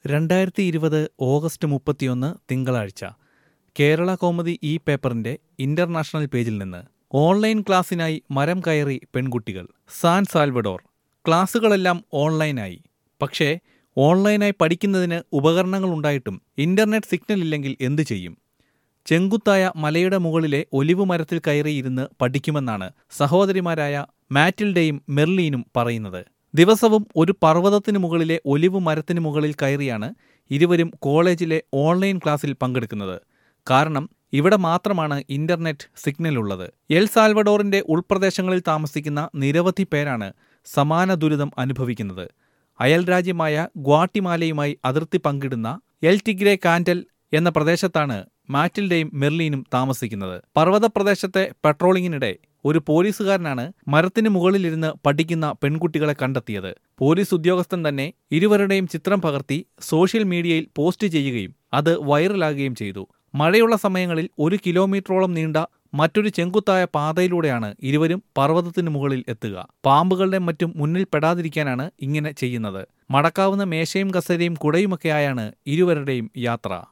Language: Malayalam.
രണ്ടായിരത്തി ഇരുപത് ഓഗസ്റ്റ് മുപ്പത്തിയൊന്ന് തിങ്കളാഴ്ച കേരള കൗമുദി ഈ പേപ്പറിന്റെ ഇന്റർനാഷണൽ പേജിൽ നിന്ന് ഓൺലൈൻ ക്ലാസ്സിനായി മരം കയറി പെൺകുട്ടികൾ സാൻ സാൽവഡോർ ക്ലാസുകളെല്ലാം ഓൺലൈനായി പക്ഷേ ഓൺലൈനായി പഠിക്കുന്നതിന് ഉപകരണങ്ങൾ ഉണ്ടായിട്ടും ഇന്റർനെറ്റ് സിഗ്നൽ ഇല്ലെങ്കിൽ എന്തു ചെയ്യും ചെങ്കുത്തായ മലയുടെ മുകളിലെ ഒലിവ് മരത്തിൽ കയറിയിരുന്ന് പഠിക്കുമെന്നാണ് സഹോദരിമാരായ മാറ്റിൽഡയും മെർലീനും പറയുന്നത് ദിവസവും ഒരു പർവ്വതത്തിനു മുകളിലെ ഒലിവ് മരത്തിനു മുകളിൽ കയറിയാണ് ഇരുവരും കോളേജിലെ ഓൺലൈൻ ക്ലാസ്സിൽ പങ്കെടുക്കുന്നത് കാരണം ഇവിടെ മാത്രമാണ് ഇന്റർനെറ്റ് സിഗ്നൽ ഉള്ളത് എൽ സാൽവഡോറിന്റെ ഉൾപ്രദേശങ്ങളിൽ താമസിക്കുന്ന നിരവധി പേരാണ് സമാന ദുരിതം അനുഭവിക്കുന്നത് അയൽരാജ്യമായ ഗ്വാട്ടിമാലയുമായി അതിർത്തി പങ്കിടുന്ന എൽ ടിഗ്രെ കാൻറ്റൽ എന്ന പ്രദേശത്താണ് മാറ്റിൽഡയും മെർലീനും താമസിക്കുന്നത് പർവ്വത പ്രദേശത്തെ പെട്രോളിങ്ങിനിടെ ഒരു പോലീസുകാരനാണ് മരത്തിന് മുകളിലിരുന്ന് പഠിക്കുന്ന പെൺകുട്ടികളെ കണ്ടെത്തിയത് പോലീസ് ഉദ്യോഗസ്ഥൻ തന്നെ ഇരുവരുടെയും ചിത്രം പകർത്തി സോഷ്യൽ മീഡിയയിൽ പോസ്റ്റ് ചെയ്യുകയും അത് വൈറലാകുകയും ചെയ്തു മഴയുള്ള സമയങ്ങളിൽ ഒരു കിലോമീറ്ററോളം നീണ്ട മറ്റൊരു ചെങ്കുത്തായ പാതയിലൂടെയാണ് ഇരുവരും പർവ്വതത്തിന് മുകളിൽ എത്തുക പാമ്പുകളുടെ മറ്റും മുന്നിൽ പെടാതിരിക്കാനാണ് ഇങ്ങനെ ചെയ്യുന്നത് മടക്കാവുന്ന മേശയും കസേരയും കുടയുമൊക്കെയായാണ് ഇരുവരുടെയും യാത്ര